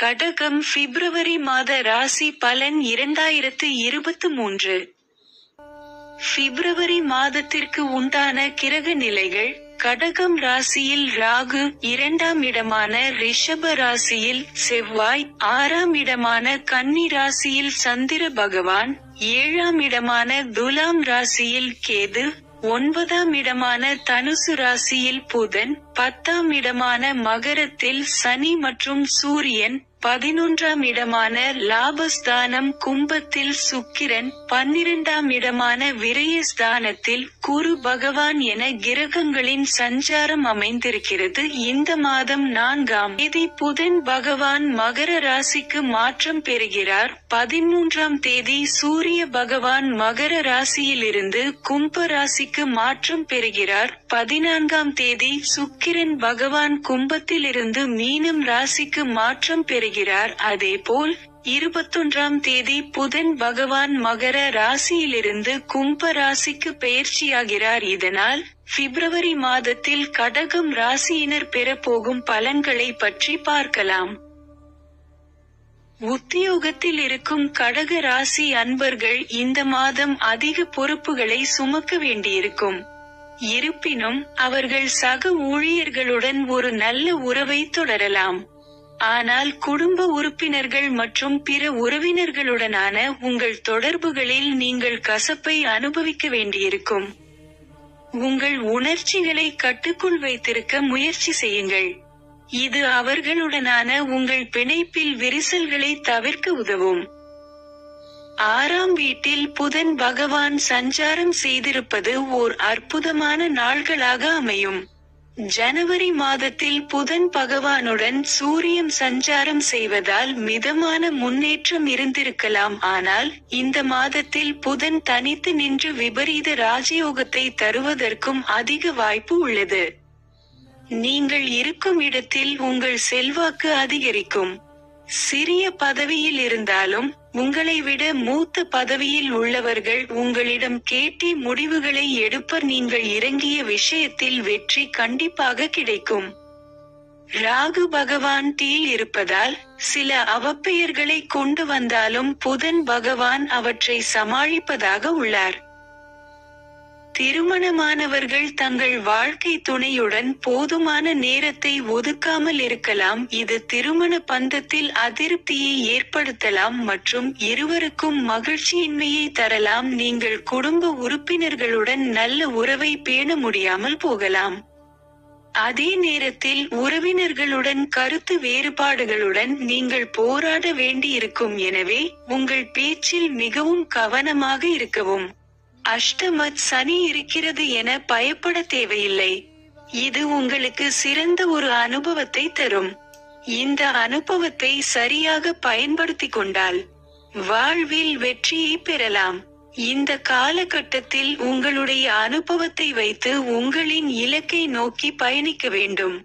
கடகம் பிப்ரவரி மாத ராசி பலன் இரண்டாயிரத்து இருபத்து மூன்று பிப்ரவரி மாதத்திற்கு உண்டான கிரக நிலைகள் கடகம் ராசியில் ராகு இரண்டாம் இடமான ரிஷப ராசியில் செவ்வாய் ஆறாம் இடமான கன்னி ராசியில் சந்திர பகவான் ஏழாம் இடமான துலாம் ராசியில் கேது ஒன்பதாம் இடமான தனுசு ராசியில் புதன் பத்தாம் இடமான மகரத்தில் சனி மற்றும் சூரியன் பதினொன்றாம் இடமான லாபஸ்தானம் கும்பத்தில் சுக்கிரன் பன்னிரண்டாம் இடமான விரயஸ்தானத்தில் குரு பகவான் என கிரகங்களின் சஞ்சாரம் அமைந்திருக்கிறது இந்த மாதம் நான்காம் தேதி புதன் பகவான் மகர ராசிக்கு மாற்றம் பெறுகிறார் பதிமூன்றாம் தேதி சூரிய பகவான் மகர ராசியிலிருந்து கும்ப ராசிக்கு மாற்றம் பெறுகிறார் பதினான்காம் தேதி சுக்கிரன் பகவான் கும்பத்திலிருந்து மீனம் ராசிக்கு மாற்றம் பெறுகிறார் அதேபோல் இருபத்தொன்றாம் தேதி புதன் பகவான் மகர ராசியிலிருந்து கும்ப ராசிக்கு பெயர்ச்சியாகிறார் இதனால் பிப்ரவரி மாதத்தில் கடகம் ராசியினர் பெறப்போகும் பலன்களை பற்றி பார்க்கலாம் உத்தியோகத்தில் இருக்கும் கடக ராசி அன்பர்கள் இந்த மாதம் அதிக பொறுப்புகளை சுமக்க வேண்டியிருக்கும் இருப்பினும் அவர்கள் சக ஊழியர்களுடன் ஒரு நல்ல உறவை தொடரலாம் ஆனால் குடும்ப உறுப்பினர்கள் மற்றும் பிற உறவினர்களுடனான உங்கள் தொடர்புகளில் நீங்கள் கசப்பை அனுபவிக்க வேண்டியிருக்கும் உங்கள் உணர்ச்சிகளை கட்டுக்குள் வைத்திருக்க முயற்சி செய்யுங்கள் இது அவர்களுடனான உங்கள் பிணைப்பில் விரிசல்களை தவிர்க்க உதவும் ஆறாம் வீட்டில் புதன் பகவான் சஞ்சாரம் செய்திருப்பது ஓர் அற்புதமான நாள்களாக அமையும் ஜனவரி மாதத்தில் புதன் பகவானுடன் சூரியன் சஞ்சாரம் செய்வதால் மிதமான முன்னேற்றம் இருந்திருக்கலாம் ஆனால் இந்த மாதத்தில் புதன் தனித்து நின்று விபரீத ராஜயோகத்தை தருவதற்கும் அதிக வாய்ப்பு உள்ளது நீங்கள் இருக்கும் இடத்தில் உங்கள் செல்வாக்கு அதிகரிக்கும் சிறிய பதவியில் இருந்தாலும் உங்களை விட மூத்த பதவியில் உள்ளவர்கள் உங்களிடம் கேட்டி முடிவுகளை எடுப்பர் நீங்கள் இறங்கிய விஷயத்தில் வெற்றி கண்டிப்பாக கிடைக்கும் ராகு பகவான் தீல் இருப்பதால் சில அவப்பெயர்களை கொண்டு வந்தாலும் புதன் பகவான் அவற்றை சமாளிப்பதாக உள்ளார் திருமணமானவர்கள் தங்கள் வாழ்க்கை துணையுடன் போதுமான நேரத்தை ஒதுக்காமல் இருக்கலாம் இது திருமண பந்தத்தில் அதிருப்தியை ஏற்படுத்தலாம் மற்றும் இருவருக்கும் மகிழ்ச்சியின்மையை தரலாம் நீங்கள் குடும்ப உறுப்பினர்களுடன் நல்ல உறவை பேண முடியாமல் போகலாம் அதே நேரத்தில் உறவினர்களுடன் கருத்து வேறுபாடுகளுடன் நீங்கள் போராட வேண்டியிருக்கும் எனவே உங்கள் பேச்சில் மிகவும் கவனமாக இருக்கவும் அஷ்டமத் சனி இருக்கிறது என பயப்பட தேவையில்லை இது உங்களுக்கு சிறந்த ஒரு அனுபவத்தை தரும் இந்த அனுபவத்தை சரியாக பயன்படுத்திக் கொண்டால் வாழ்வில் வெற்றியை பெறலாம் இந்த காலகட்டத்தில் உங்களுடைய அனுபவத்தை வைத்து உங்களின் இலக்கை நோக்கி பயணிக்க வேண்டும்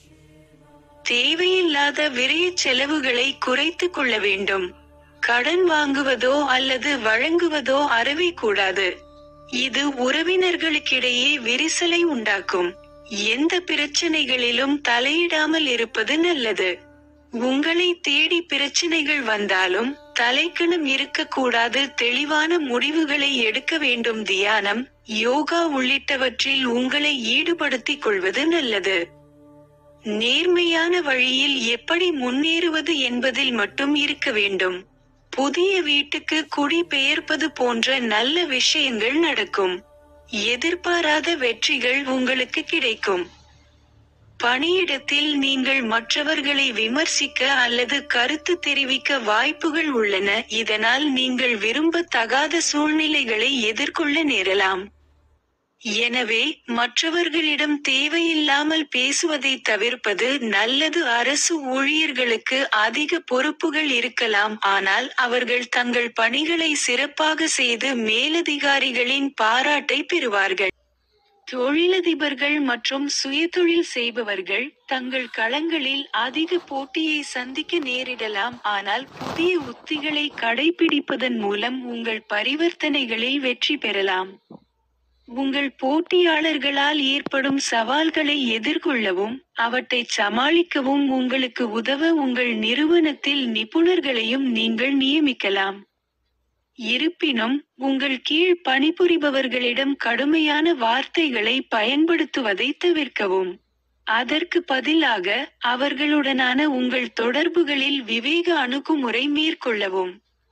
தேவையில்லாத விரைய செலவுகளை குறைத்துக் கொள்ள வேண்டும் கடன் வாங்குவதோ அல்லது வழங்குவதோ அறவே கூடாது இது உறவினர்களுக்கிடையே விரிசலை உண்டாக்கும் எந்த பிரச்சனைகளிலும் தலையிடாமல் இருப்பது நல்லது உங்களை தேடி பிரச்சனைகள் வந்தாலும் தலைக்கணம் இருக்கக்கூடாது தெளிவான முடிவுகளை எடுக்க வேண்டும் தியானம் யோகா உள்ளிட்டவற்றில் உங்களை ஈடுபடுத்திக் கொள்வது நல்லது நேர்மையான வழியில் எப்படி முன்னேறுவது என்பதில் மட்டும் இருக்க வேண்டும் புதிய வீட்டுக்கு குடி பெயர்ப்பது போன்ற நல்ல விஷயங்கள் நடக்கும் எதிர்பாராத வெற்றிகள் உங்களுக்கு கிடைக்கும் பணியிடத்தில் நீங்கள் மற்றவர்களை விமர்சிக்க அல்லது கருத்து தெரிவிக்க வாய்ப்புகள் உள்ளன இதனால் நீங்கள் விரும்பத்தகாத சூழ்நிலைகளை எதிர்கொள்ள நேரலாம் எனவே மற்றவர்களிடம் தேவையில்லாமல் பேசுவதை தவிர்ப்பது நல்லது அரசு ஊழியர்களுக்கு அதிக பொறுப்புகள் இருக்கலாம் ஆனால் அவர்கள் தங்கள் பணிகளை சிறப்பாக செய்து மேலதிகாரிகளின் பாராட்டை பெறுவார்கள் தொழிலதிபர்கள் மற்றும் சுயதொழில் செய்பவர்கள் தங்கள் களங்களில் அதிக போட்டியை சந்திக்க நேரிடலாம் ஆனால் புதிய உத்திகளை கடைபிடிப்பதன் மூலம் உங்கள் பரிவர்த்தனைகளில் வெற்றி பெறலாம் உங்கள் போட்டியாளர்களால் ஏற்படும் சவால்களை எதிர்கொள்ளவும் அவற்றை சமாளிக்கவும் உங்களுக்கு உதவ உங்கள் நிறுவனத்தில் நிபுணர்களையும் நீங்கள் நியமிக்கலாம் இருப்பினும் உங்கள் கீழ் பணிபுரிபவர்களிடம் கடுமையான வார்த்தைகளை பயன்படுத்துவதை தவிர்க்கவும் அதற்கு பதிலாக அவர்களுடனான உங்கள் தொடர்புகளில் விவேக அணுகுமுறை மேற்கொள்ளவும்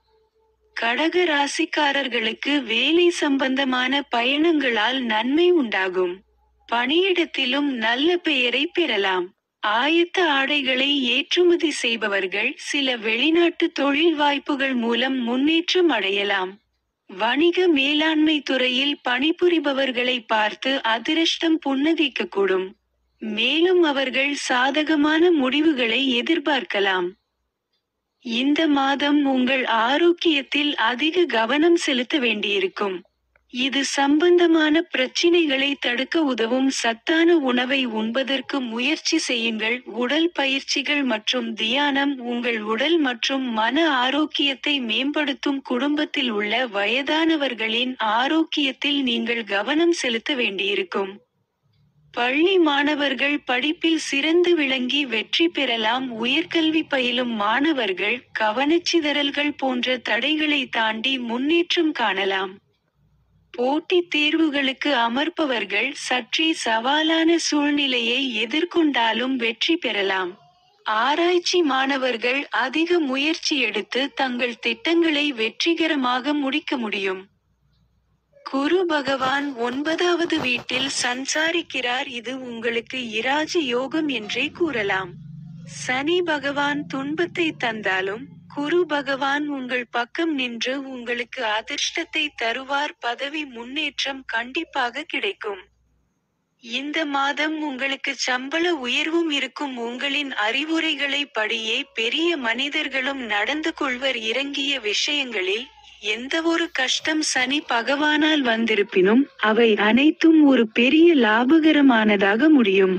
கடக ராசிக்காரர்களுக்கு வேலை சம்பந்தமான பயணங்களால் நன்மை உண்டாகும் பணியிடத்திலும் நல்ல பெயரை பெறலாம் ஆயத்த ஆடைகளை ஏற்றுமதி செய்பவர்கள் சில வெளிநாட்டு தொழில் வாய்ப்புகள் மூலம் முன்னேற்றம் அடையலாம் வணிக மேலாண்மை துறையில் பணிபுரிபவர்களை பார்த்து அதிர்ஷ்டம் புன்னகைக்கக்கூடும் மேலும் அவர்கள் சாதகமான முடிவுகளை எதிர்பார்க்கலாம் இந்த மாதம் உங்கள் ஆரோக்கியத்தில் அதிக கவனம் செலுத்த வேண்டியிருக்கும் இது சம்பந்தமான பிரச்சினைகளை தடுக்க உதவும் சத்தான உணவை உண்பதற்கு முயற்சி செய்யுங்கள் உடல் பயிற்சிகள் மற்றும் தியானம் உங்கள் உடல் மற்றும் மன ஆரோக்கியத்தை மேம்படுத்தும் குடும்பத்தில் உள்ள வயதானவர்களின் ஆரோக்கியத்தில் நீங்கள் கவனம் செலுத்த வேண்டியிருக்கும் பள்ளி மாணவர்கள் படிப்பில் சிறந்து விளங்கி வெற்றி பெறலாம் உயர்கல்வி பயிலும் மாணவர்கள் கவனச்சிதறல்கள் போன்ற தடைகளை தாண்டி முன்னேற்றம் காணலாம் போட்டித் தேர்வுகளுக்கு அமர்ப்பவர்கள் சற்றே சவாலான சூழ்நிலையை எதிர்கொண்டாலும் வெற்றி பெறலாம் ஆராய்ச்சி மாணவர்கள் அதிக முயற்சி எடுத்து தங்கள் திட்டங்களை வெற்றிகரமாக முடிக்க முடியும் குரு பகவான் ஒன்பதாவது வீட்டில் சஞ்சாரிக்கிறார் இது உங்களுக்கு இராஜ யோகம் என்றே கூறலாம் சனி பகவான் துன்பத்தை தந்தாலும் குரு பகவான் உங்கள் பக்கம் நின்று உங்களுக்கு அதிர்ஷ்டத்தை தருவார் பதவி முன்னேற்றம் கண்டிப்பாக கிடைக்கும் இந்த மாதம் உங்களுக்கு சம்பள உயர்வும் இருக்கும் உங்களின் அறிவுரைகளை படியே பெரிய மனிதர்களும் நடந்து கொள்வர் இறங்கிய விஷயங்களில் எந்தவொரு கஷ்டம் சனி பகவானால் வந்திருப்பினும் அவை அனைத்தும் ஒரு பெரிய லாபகரமானதாக முடியும்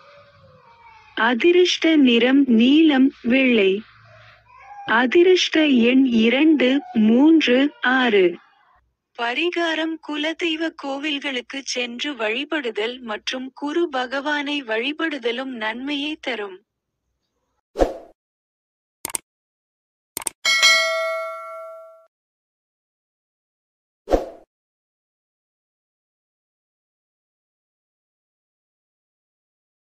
அதிர்ஷ்ட நிறம் நீலம் வெள்ளை அதிர்ஷ்ட எண் இரண்டு மூன்று ஆறு பரிகாரம் குலதெய்வ கோவில்களுக்கு சென்று வழிபடுதல் மற்றும் குரு பகவானை வழிபடுதலும் நன்மையை தரும்